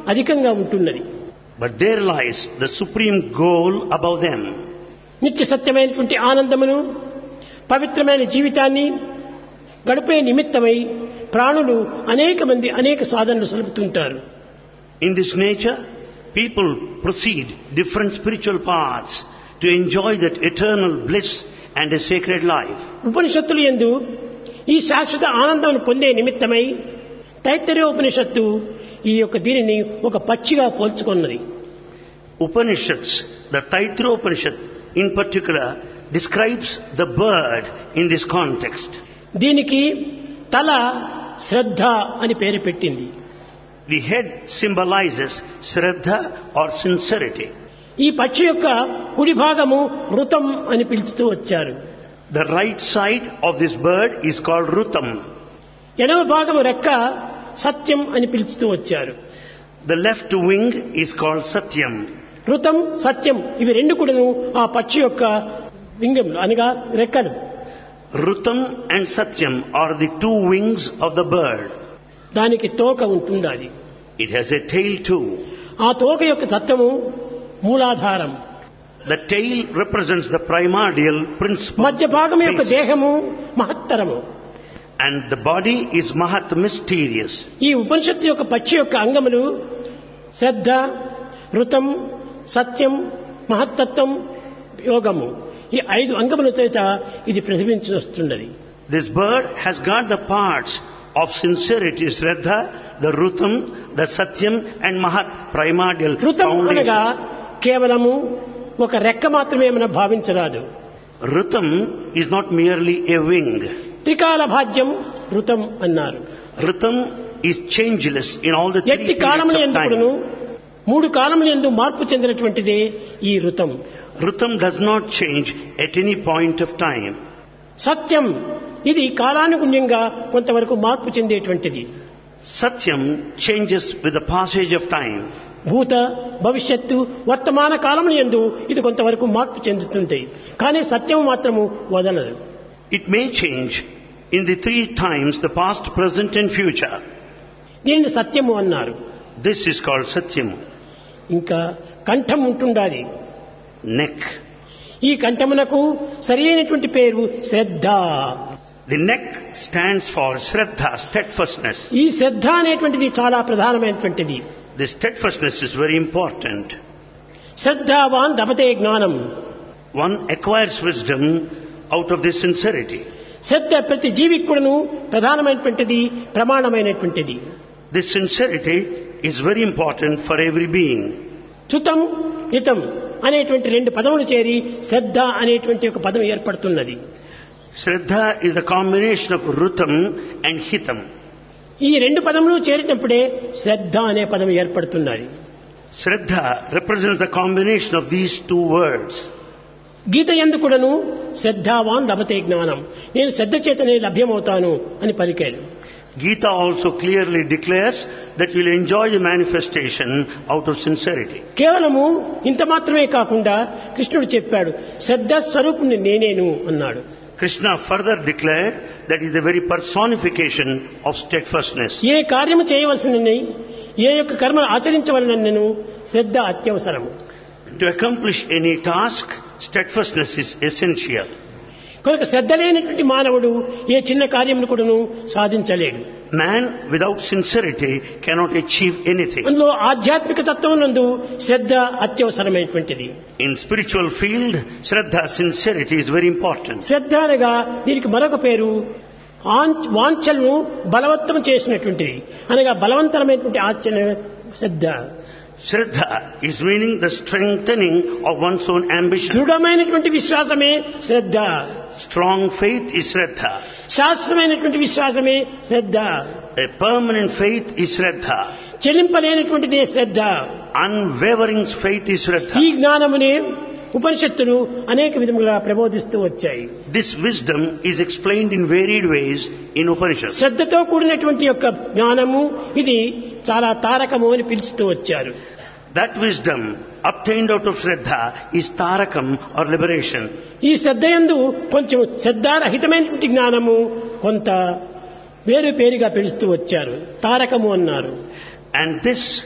అధికంగా ఉంటున్నది But there lies the supreme goal above them. నిత్య సత్యమైనటువంటి ఆనందమును పవిత్రమైన జీవితాన్ని గడిపే నిమిత్తమై ప్రాణులు అనేక మంది అనేక సాధనలు సలుపుతుంటారు In this nature, people proceed different spiritual paths to enjoy that eternal bliss and a sacred life. ఉపనిషత్తులు ఎందు ఈ శాశ్వత ఆనందం పొందే నిమిత్తమై తైత్తరీయోపనిషత్తు ఈ యొక్క దీనిని ఒక పక్షిగా పోల్చుకున్నది Upanishads, the Taitra Upanishad in particular, describes the bird in this context. దీనికి తల శ్రద్ధ అని పేరు పెట్టింది The head symbolizes Shraddha or sincerity. ఈ పక్షి యొక్క కుడి భాగము ఋతం అని పిలుస్తూ వచ్చారు The right side of this bird is called Rutam. ఎడమ భాగము రెక్క సత్యం అని పిలుస్తూ వచ్చారు The left wing is called Satyam. ఋతం సత్యం ఇవి రెండు కూడాను ఆ పక్షి యొక్క వింగములు అనగా రెక్కలు Rutam and Satyam are the two wings of the bird. దానికి తోక ఉంటుండాలి It has a tail too. ఆ తోక యొక్క తత్వము మూలాధారం The tail represents the primordial principle. మధ్య భాగం యొక్క basic. దేహము మహత్తరము And the body is Mahat mysterious. ఈ ఉపనిషత్తు యొక్క పక్షి యొక్క అంగములు శ్రద్ధ ఋతం సత్యం మహత్తత్వం యోగము ఈ ఐదు అంగముల చేత ఇది ప్రతిబించి వస్తున్నది This bird has got the parts of sincerity, Shraddha, the Rutam, the Satyam and Mahat, primordial ఋతం అనగా foundation. కేవలము ఒక రెక్క మాత్రమే మనం భావించరాదు Rutam is not merely a wing. త్రికాల భాగ్యం ఋతం అన్నారు Rutam is changeless in all the three ఎట్టి periods కాలములు of ఎందుకును time. మూడు కాలములు ఎందు మార్పు చెందినటువంటిదే ఈ ఋతం Rutam does not change at any point of time. సత్యం ఇది కాలానుగుణ్యంగా కొంతవరకు మార్పు చెందేటువంటిది Satyam changes with the passage of time. భూత భవిష్యత్తు వర్తమాన కాలముల ఎందు ఇది కొంతవరకు మార్పు చెందుతుంది కానీ సత్యం మాత్రము వదలదు It may change in the three times, the past, present and future. దీనిని సత్యము అన్నారు This is called Satyam. ఇంకా కంఠం ఉంటుండాలి Neck. ఈ కంఠమునకు సరి అయినటువంటి పేరు శ్రద్ధ The neck stands for Shraddha, steadfastness. ఈ శ్రద్ధ అనేటువంటిది చాలా ప్రధానమైనటువంటిది This steadfastness is very important. శ్రద్ధావాన్ దపతే జ్ఞానం One acquires wisdom out of this sincerity. శ్రద్ధ ప్రతి జీవికి కూడాను ప్రధానమైనటువంటిది ప్రమాణమైనటువంటిది This sincerity is very important for every being. చుతం హితం అనేటువంటి రెండు పదములు చేరి శ్రద్ధ అనేటువంటి ఒక పదం ఏర్పడుతున్నది Shraddha is the combination of Rutam and Hitam. ఈ రెండు పదములు చేరినప్పుడే శ్రద్ధ అనే పదం ఏర్పడుతున్నది Shraddha represents the combination of these two words. గీత ఎందు కూడాను శ్రద్ధావాన్ లభతే జ్ఞానం నేను శ్రద్ధ చేతనే లభ్యమవుతాను అని పలికాడు Gita also clearly declares that you'll enjoy the manifestation out of sincerity. కేవలము ఇంత మాత్రమే కాకుండా కృష్ణుడు చెప్పాడు శ్రద్ధ స్వరూపుని నేనేను అన్నాడు Krishna further declared that is the very personification of steadfastness. ఏ కార్యము చేయవలసినని ఏ యొక్క కర్మను ఆచరించవలనను శ్రద్ధ అత్యవసరము To accomplish any task, steadfastness is essential. కనుక శ్రద్ధ లేనటువంటి మానవుడు ఏ చిన్న కార్యమును కూడాను సాధించలేడు Man without sincerity cannot achieve anything. అందులో ఆధ్యాత్మిక తత్వం నందు శ్రద్ధ అత్యవసరమైనటువంటిది In spiritual field, Shraddha, sincerity is very important. శ్రద్ధ అనగా దీనికి మరొక పేరు ఆంచ్- వాంఛలను బలవత్తం చేసినటువంటిది అనగా బలవంతరమైనటువంటి ఆచరణ శ్రద్ధ Shraddha is meaning the strengthening of one's own ambition. దృఢమైనటువంటి విశ్వాసమే శ్రద్ధ Strong faith is Shraddha. శాస్త్రమైనటువంటి విశ్వాసమే శ్రద్ధ A permanent faith is Shraddha. చెల్లింపలేనటువంటిదే Shraddha Unwavering faith is ఈ Shraddha. జ్ఞానమునే ఉపనిషత్తులు అనేక విధములుగా ప్రబోధిస్తూ వచ్చాయి This wisdom is explained in varied ways in Upanishads. శ్రద్ధతో కూడినటువంటి యొక్క జ్ఞానము ఇది చాలా తారకము అని పిలుస్తూ వచ్చారు That wisdom obtained out of Shraddha is Tarakam or liberation. ఈ శ్రద్ధ యందు కొంచెం శ్రద్ధారహితమైనటువంటి జ్ఞానము కొంత వేరు పేరుగా పిలుస్తూ వచ్చారు తారకము అన్నారు And this